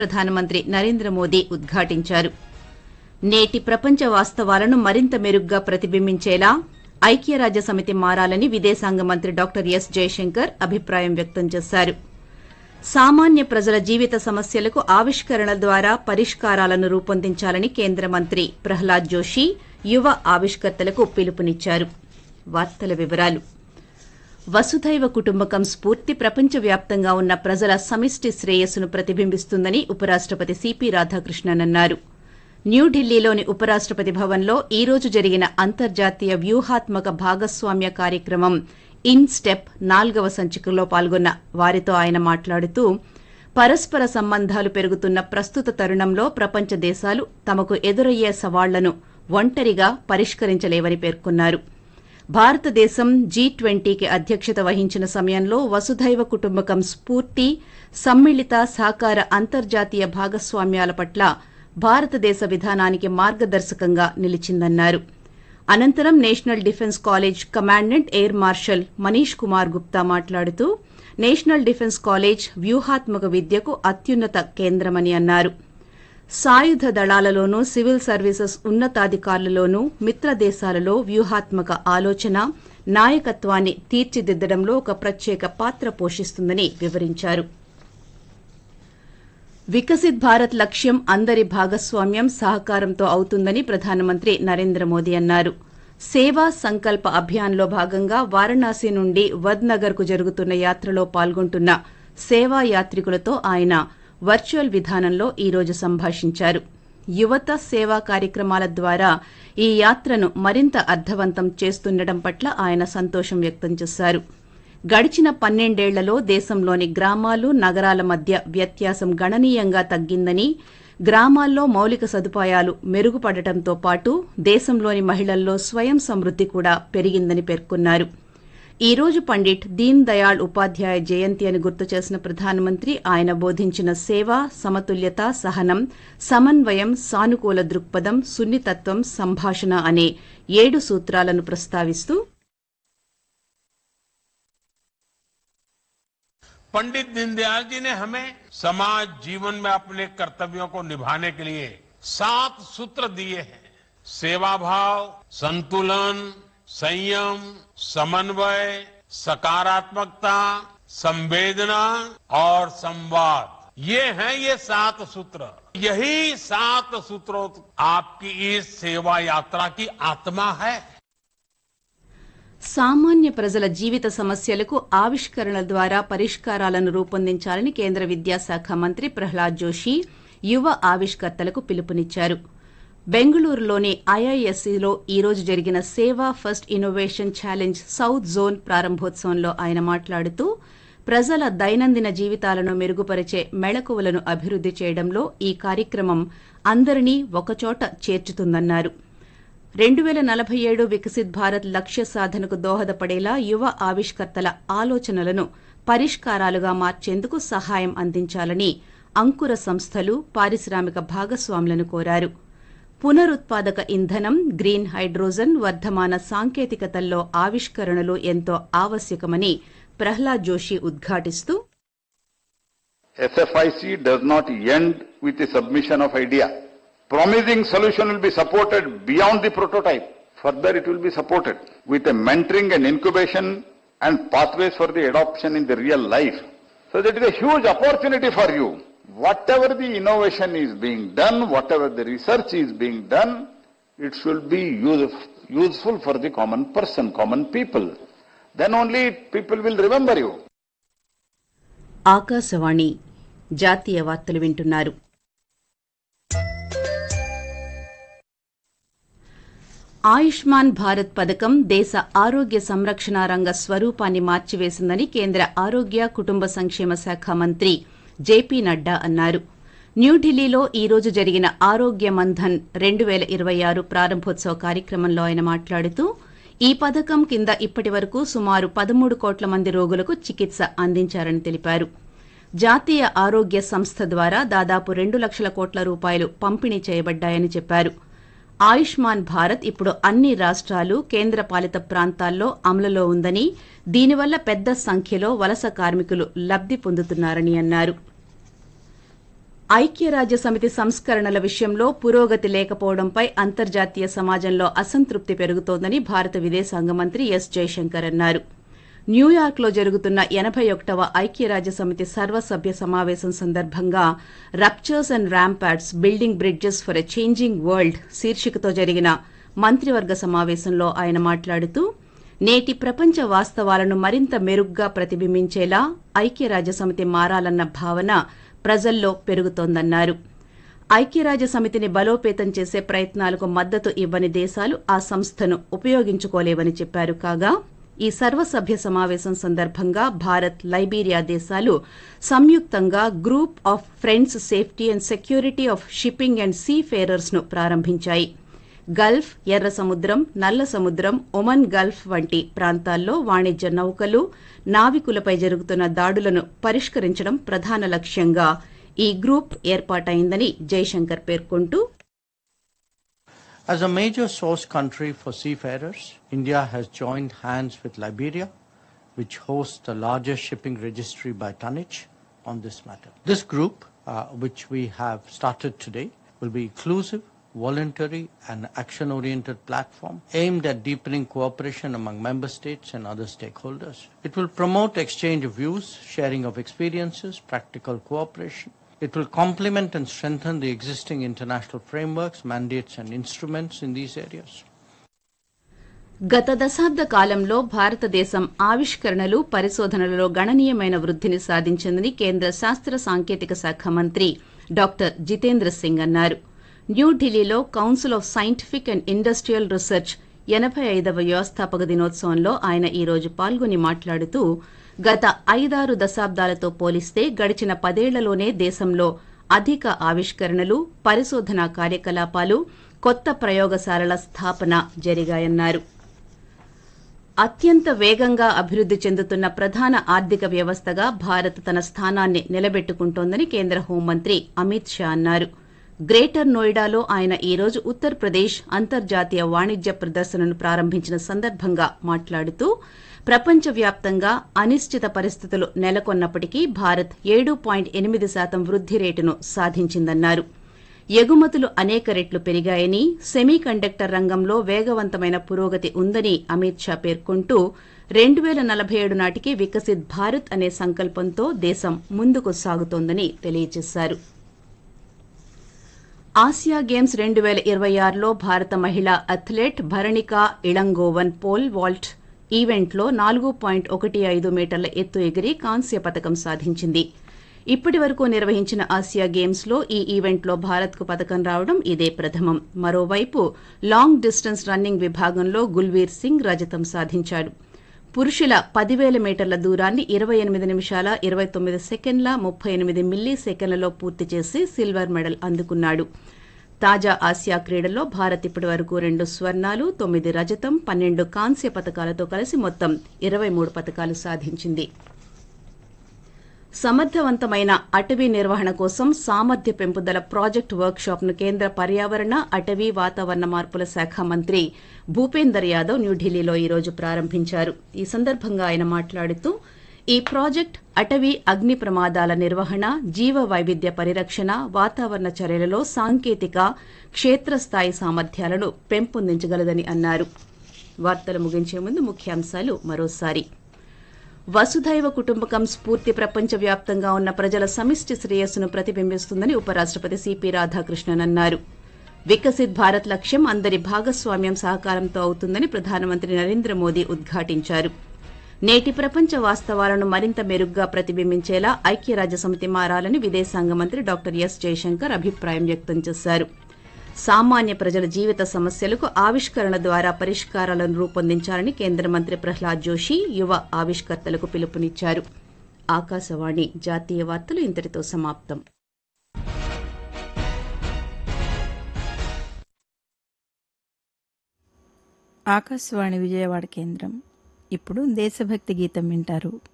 ప్రధానమంత్రి నరేంద్ర మోదీ ఉద్ఘాటించారు నేటి ప్రపంచ వాస్తవాలను మరింత మెరుగ్గా ప్రతిబింబించేలా ఐక్యరాజ్య సమితి మారాలని విదేశాంగ మంత్రి డాక్టర్ ఎస్ జయశంకర్ అభిప్రాయం వ్యక్తం చేశారు సామాన్య ప్రజల జీవిత సమస్యలకు ఆవిష్కరణల ద్వారా పరిష్కారాలను రూపొందించాలని కేంద్ర మంత్రి ప్రహ్లాద్ జోషి యువ ఆవిష్కర్తలకు పిలుపునిచ్చారు వార్తల వివరాలు వసుధైవ కుటుంబకం స్ఫూర్తి ప్రపంచవ్యాప్తంగా ఉన్న ప్రజల సమిష్టి శ్రేయస్సును ప్రతిబింబిస్తుందని ఉపరాష్టపతి సిపి రాధాకృష్ణన్ అన్నారు న్యూఢిల్లీలోని ఉపరాష్టపతి భవన్లో ఈ రోజు జరిగిన అంతర్జాతీయ వ్యూహాత్మక భాగస్వామ్య కార్యక్రమం ఇన్ స్టెప్ నాల్గవ సంచికలో పాల్గొన్న వారితో ఆయన మాట్లాడుతూ పరస్పర సంబంధాలు పెరుగుతున్న ప్రస్తుత తరుణంలో ప్రపంచ దేశాలు తమకు ఎదురయ్యే సవాళ్లను ఒంటరిగా పరిష్కరించలేవని పేర్కొన్నారు భారతదేశం జీ ట్వంటీకి అధ్యక్షత వహించిన సమయంలో వసుధైవ కుటుంబకం స్ఫూర్తి సమ్మిళిత సహకార అంతర్జాతీయ భాగస్వామ్యాల పట్ల భారతదేశ విధానానికి మార్గదర్శకంగా నిలిచిందన్నారు అనంతరం national defence college commandant air marshal Manish Kumar Gupta మాట్లాడుతూ నేషనల్ డిఫెన్స్ కాలేజ్ వ్యూహాత్మక విద్యకు అత్యున్నత కేంద్రమని అన్నారు సాయుధ దళాలలోనూ సివిల్ సర్వీసెస్ ఉన్నతాధికారులలోనూ మిత్ర దేశాలలో వ్యూహాత్మక ఆలోచన నాయకత్వాన్ని తీర్చిదిద్దడంలో ఒక ప్రత్యేక పాత్ర పోషిస్తుందని వివరించారు వికసిత్ భారత్ లక్ష్యం అందరి భాగస్వామ్యం సహకారంతో అవుతుందని ప్రధానమంత్రి నరేంద్ర మోదీ అన్నారు సేవా సంకల్ప అభియాన్లో భాగంగా వారణాసి నుండి వద్నగర్ కు జరుగుతున్న యాత్రలో పాల్గొంటున్న సేవా యాత్రికులతో ఆయన వర్చువల్ విధానంలో ఈ రోజు సంభాషించారు యువత సేవా కార్యక్రమాల ద్వారా ఈ యాత్రను మరింత అర్థవంతం చేస్తుండటం పట్ల ఆయన సంతోషం వ్యక్తం చేశారు గడిచిన పన్నెండేళ్లలో దేశంలోని గ్రామాలు నగరాల మధ్య వ్యత్యాసం గణనీయంగా తగ్గిందని గ్రామాల్లో మౌలిక సదుపాయాలు మెరుగుపడటంతో పాటు దేశంలోని మహిళల్లో స్వయం సమృద్ది కూడా పెరిగిందని పేర్కొన్నారు ఈ రోజు పండిట్ దీన్ దయాళ్ ఉపాధ్యాయ జయంతి అని గుర్తు చేసిన ప్రధానమంత్రి ఆయన బోధించిన సేవ సమతుల్యత సహనం సమన్వయం సానుకూల దృక్పథం సున్నితత్వం సంభాషణ అనే ఏడు సూత్రాలను ప్రస్తావిస్తూ पंडित दीनदयाल जी ने हमें समाज जीवन में अपने कर्तव्यों को निभाने के लिए सात सूत्र दिए हैं सेवा भाव संतुलन संयम समन्वय सकारात्मकता संवेदना और संवाद ये हैं ये सात सूत्र यही सात सूत्रों आपकी इस सेवा यात्रा की आत्मा है సామాన్య ప్రజల జీవిత సమస్యలకు ఆవిష్కరణల ద్వారా పరిష్కారాలను రూపొందించాలని కేంద్ర విద్యాశాఖ మంత్రి ప్రహ్లాద్ జోషి యువ ఆవిష్కర్తలకు పిలుపునిచ్చారు బెంగళూరులోని ఐఐఎస్సీలో ఈ రోజు జరిగిన Seva first innovation challenge south zone ప్రారంభోత్సవంలో ఆయన మాట్లాడుతూ ప్రజల దైనందిన జీవితాలను మెరుగుపరిచే మెళకువలను అభివృద్ది చేయడంలో ఈ కార్యక్రమం అందరినీ ఒకచోట చేర్చుతుందన్నారు రెండు వేల నలభై ఏడు వికసిత్ భారత్ లక్ష్య సాధనకు దోహదపడేలా యువ ఆవిష్కర్తల ఆలోచనలను పరిష్కారాలుగా మార్చేందుకు సహాయం అందించాలని అంకుర సంస్థలు పారిశ్రామిక భాగస్వాములను కోరారు పునరుత్పాదక ఇంధనం గ్రీన్ హైడ్రోజన్ వర్ధమాన సాంకేతికతల్లో ఆవిష్కరణలు ఎంతో ఆవశ్యకమని Prahlad Joshi ఉద్ఘాటిస్తూ SFIC does not end with the submission of idea. Promising solution will be supported beyond the prototype. Further, it will be supported with a mentoring and incubation and pathways for the adoption in the real life. So that is a huge opportunity for you. Whatever the innovation is being done, whatever the research is being done, it should be use- useful for the common person, common people. Then only people will remember you. Akashvani జాతీయ వార్తలు వింటున్నారు ఆయుష్మాన్ భారత్ పథకం దేశ ఆరోగ్య సంరక్షణ రంగ స్వరూపాన్ని మార్చివేసిందని కేంద్ర ఆరోగ్య కుటుంబ సంక్షేమ శాఖ మంత్రి జేపీ నడ్డా అన్నారు న్యూఢిల్లీలో ఈ రోజు జరిగిన ఆరోగ్య మంథన్ రెండు వేల ఇరవై ఆరు ప్రారంభోత్సవ కార్యక్రమంలో ఆయన మాట్లాడుతూ ఈ పథకం కింద ఇప్పటి వరకు సుమారు పదమూడు కోట్ల మంది రోగులకు చికిత్స అందించారని తెలిపారు జాతీయ ఆరోగ్య సంస్థ ద్వారా దాదాపు రెండు లక్షల కోట్ల రూపాయలు పంపిణీ చేయబడ్డాయని చెప్పారు ఆయుష్మాన్ భారత్ ఇప్పుడు అన్ని రాష్ట్రాలు కేంద్రపాలిత ప్రాంతాల్లో అమలులో ఉందని దీనివల్ల పెద్ద సంఖ్యలో వలస కార్మికులు లబ్ది పొందుతున్నారని అన్నారు ఐక్యరాజ్య సమితి సంస్కరణల విషయంలో పురోగతి లేకపోవడంపై అంతర్జాతీయ సమాజంలో అసంతృప్తి పెరుగుతోందని భారత విదేశాంగ మంత్రి ఎస్ జైశంకర్ అన్నారు న్యూయార్క్లో జరుగుతున్న ఎనభై ఒకటవ ఐక్యరాజ్య సమితి సర్వసభ్య సమావేశం సందర్భంగా ruptures and ramparts building bridges for a changing world శీర్షికతో జరిగిన మంత్రివర్గ సమావేశంలో ఆయన మాట్లాడుతూ నేటి ప్రపంచ వాస్తవాలను మరింత మెరుగ్గా ప్రతిబింబించేలా ఐక్యరాజ్య సమితి మారాలన్న భావన ప్రజల్లో పెరుగుతోందన్నారు ఐక్యరాజ్య సమితిని బలోపేతం చేసే ప్రయత్నాలకు మద్దతు ఇవ్వని దేశాలు ఆ సంస్థను ఉపయోగించుకోలేవని చెప్పారు కాగా ఈ సర్వసభ్య సమావేశం సందర్భంగా భారత్ లైబీరియా దేశాలు సంయుక్తంగా group of friends safety and security of shipping and seafarers ను ప్రారంభించాయి గల్ఫ్ ఎర్ర సముద్రం నల్ల సముద్రం ఒమన్ గల్ఫ్ వంటి ప్రాంతాల్లో వాణిజ్య నౌకలు నావికులపై జరుగుతున్న దాడులను పరిష్కరించడం ప్రధాన లక్ష్యంగా ఈ గ్రూప్ ఏర్పాటైందని జైశంకర్ పేర్కొంటూ As a major source country for seafarers, India has joined hands with Liberia, which hosts the largest shipping registry by tonnage on this matter. This group, uh, which we have started today, will be inclusive, voluntary and action-oriented platform aimed at deepening cooperation among member states and other stakeholders. It will promote exchange of views, sharing of experiences, practical cooperation. It will complement and strengthen the existing international frameworks, mandates and instruments in these areas. గత దశాబ్ద కాలంలో భారతదేశం ఆవిష్కరణలు పరిశోధనలలో గణనీయమైన వృద్ధిని సాధించిందని కేంద్ర శాస్త్ర సాంకేతిక శాఖ మంత్రి డాక్టర్ జితేంద్ర సింగ్ అన్నారు న్యూఢిల్లీలో council of scientific and industrial research ఎనభై ఐదవ వ్యవస్థాపక దినోత్సవంలో ఆయన ఈ రోజు పాల్గొని మాట్లాడుతూ గత ఐదారు దశాబ్దాలతో పోలిస్తే గడిచిన పదేళ్లలోనే దేశంలో అధిక ఆవిష్కరణలు పరిశోధనా కార్యకలాపాలు కొత్త ప్రయోగశాలల స్థాపన జరిగాయన్నారు అత్యంత వేగంగా అభివృద్ది చెందుతున్న ప్రధాన ఆర్థిక వ్యవస్థగా భారత్ తన స్థానాన్ని నిలబెట్టుకుంటోందని కేంద్ర హోంమంత్రి అమిత్ షా అన్నారు గ్రేటర్ నోయిడాలో ఆయన ఈ రోజు ఉత్తరప్రదేశ్ అంతర్జాతీయ వాణిజ్య ప్రదర్శనను ప్రారంభించిన సందర్భంగా మాట్లాడుతూ ప్రపంచవ్యాప్తంగా అనిశ్చిత పరిస్థితులు నెలకొన్నప్పటికీ భారత్ ఏడు పాయింట్ ఎనిమిది శాతం వృద్ది రేటును సాధించిందన్నారు ఎగుమతులు అనేక రెట్లు పెరిగాయని సెమీ కండక్టర్ రంగంలో వేగవంతమైన పురోగతి ఉందని అమిత్ షా పేర్కొంటూ రెండు పేల నలభై ఏడు నాటికి వికసిత్ భారత్ అనే సంకల్పంతో దేశం ముందుకు సాగుతోందని తెలియజేశారు ఆసియా గేమ్స్ రెండు పేల ఇరవై ఆరులో భారత మహిళా athlete Bharanika Ilangovan pole vault ఈవెంట్లో నాలుగు పాయింట్ ఒకటి ఐదు మీటర్ల ఎత్తు ఎగిరి కాంస్య పథకం సాధించింది ఇప్పటి వరకు నిర్వహించిన ఆసియా గేమ్స్ లో ఈ ఈవెంట్లో భారత్కు పథకం రావడం ఇదే ప్రథమం మరోవైపు లాంగ్ డిస్టెన్స్ రన్నింగ్ విభాగంలో గుల్వీర్ సింగ్ రజతం సాధించాడు పురుషుల పదివేల మీటర్ల దూరాన్ని ఇరవై ఎనిమిది నిమిషాల ఇరవై తొమ్మిది సెకండ్ల ముప్పై ఎనిమిది మిల్లీ సెకండ్లలో పూర్తి చేసి సిల్వర్ మెడల్ అందుకున్నాడు తాజా ఆసియా క్రీడల్లో భారత్ ఇప్పటి వరకు రెండు స్వర్ణాలు తొమ్మిది రజతం పన్నెండు కాంస్య పథకాలతో కలిసి మొత్తం ఇరవై మూడు పథకాలు సాధించింది సమర్థవంతమైన అటవీ నిర్వహణ కోసం సామర్థ్య పెంపుదల ప్రాజెక్టు వర్క్ షాప్ ను కేంద్ర పర్యావరణ అటవీ వాతావరణ మార్పుల శాఖ మంత్రి భూపేందర్ యాదవ్ న్యూఢిల్లీలో ఈ రోజు ప్రారంభించారు ఈ సందర్భంగా ఆయన మాట్లాడుతూ ఈ ప్రాజెక్ట్ అటవీ అగ్ని ప్రమాదాల నిర్వహణ జీవ వైవిధ్య పరిరక్షణ వాతావరణ చర్యలలో సాంకేతిక క్షేత్రస్థాయి సామర్థ్యాలను పెంపొందించగలదని అన్నారు వార్తలు ముగించే ముందు ముఖ్యాంశాలు మరోసారి వసుధైవ కుటుంబకం స్ఫూర్తి ప్రపంచవ్యాప్తంగా ఉన్న ప్రజల సమిష్టి శ్రేయస్సును ప్రతిబింబిస్తుందని ఉపరాష్టపతి సిపి రాధాకృష్ణన్ అన్నారు వికసిత్ భారత్ లక్ష్యం అందరి భాగస్వామ్యం సహకారంతో అవుతుందని ప్రధానమంత్రి నరేంద్ర మోదీ ఉద్ఘాటించారు నేటి ప్రపంచ వాస్తవాలను మరింత మెరుగ్గా ప్రతిబింబించేలా ఐక్యరాజ్య సమితి మారాలని విదేశాంగ మంత్రి డాక్టర్ ఎస్ జయశంకర్ అభిప్రాయం వ్యక్తం చేశారు సామాన్య ప్రజల జీవిత సమస్యలకు ఆవిష్కరణ ద్వారా పరిష్కారాలను రూపొందించాలని కేంద్ర మంత్రి ప్రహ్లాద్ జోషి యువ ఆవిష్కర్తలకు పిలుపునిచ్చారు ఆకాశవాణి జాతీయ వార్తలు ఇంతటితో సమాప్తం ఆకాశవాణి విజయవాడ కేంద్రం ఇప్పుడు దేశభక్తి గీతం వింటారు